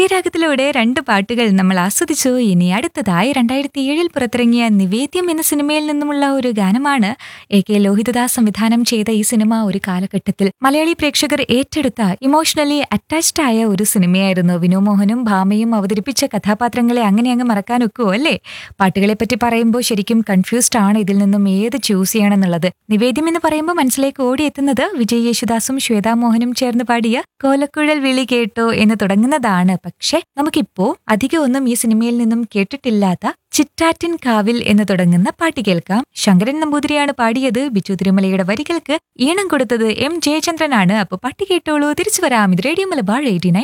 ഉദയരാഗത്തിലൂടെ രണ്ട് പാട്ടുകൾ നമ്മൾ ആസ്വദിച്ചു ഇനി അടുത്തതായി രണ്ടായിരത്തി ഏഴിൽ പുറത്തിറങ്ങിയ നിവേദ്യം എന്ന സിനിമയിൽ നിന്നുമുള്ള ഒരു ഗാനമാണ് എ കെ ലോഹിതദാസ് സംവിധാനം ചെയ്ത ഈ സിനിമ ഒരു കാലഘട്ടത്തിൽ മലയാളി പ്രേക്ഷകർ ഏറ്റെടുത്ത ഇമോഷണലി അറ്റാച്ച്ഡ് ആയ ഒരു സിനിമയായിരുന്നു വിനു മോഹനും ഭാമയും അവതരിപ്പിച്ച കഥാപാത്രങ്ങളെ അങ്ങനെ അങ്ങ് മറക്കാൻ ഒക്കുമോ അല്ലേ പാട്ടുകളെ പറ്റി പറയുമ്പോൾ ശരിക്കും കൺഫ്യൂസ്ഡ് ആണ് ഇതിൽ നിന്നും ഏത് ചൂസ് ചെയ്യണമെന്നുള്ളത് നിവേദ്യം എന്ന് പറയുമ്പോൾ മനസ്സിലേക്ക് ഓടിയെത്തുന്നത് വിജയ് യേശുദാസും ശ്വേതാ മോഹനും ചേർന്ന് പാടിയ കോലക്കുഴൽ വിളി കേട്ടോ എന്ന് തുടങ്ങുന്നതാണ് പക്ഷെ നമുക്കിപ്പോ അധികം ഒന്നും ഈ സിനിമയിൽ നിന്നും കേട്ടിട്ടില്ലാത്ത ചിറ്റാറ്റിൻ കാവിൽ എന്ന് തുടങ്ങുന്ന പാട്ട് കേൾക്കാം ശങ്കരൻ നമ്പൂതിരിയാണ് പാടിയത് ബിജു തിരുമലയുടെ വരികൾക്ക് ഈണം കൊടുത്തത് എം ജയചന്ദ്രനാണ് അപ്പൊ പാട്ട് കേട്ടോളൂ തിരിച്ചു വരാം ഇത് റേഡിയോ മലബാർ എയ്റ്റി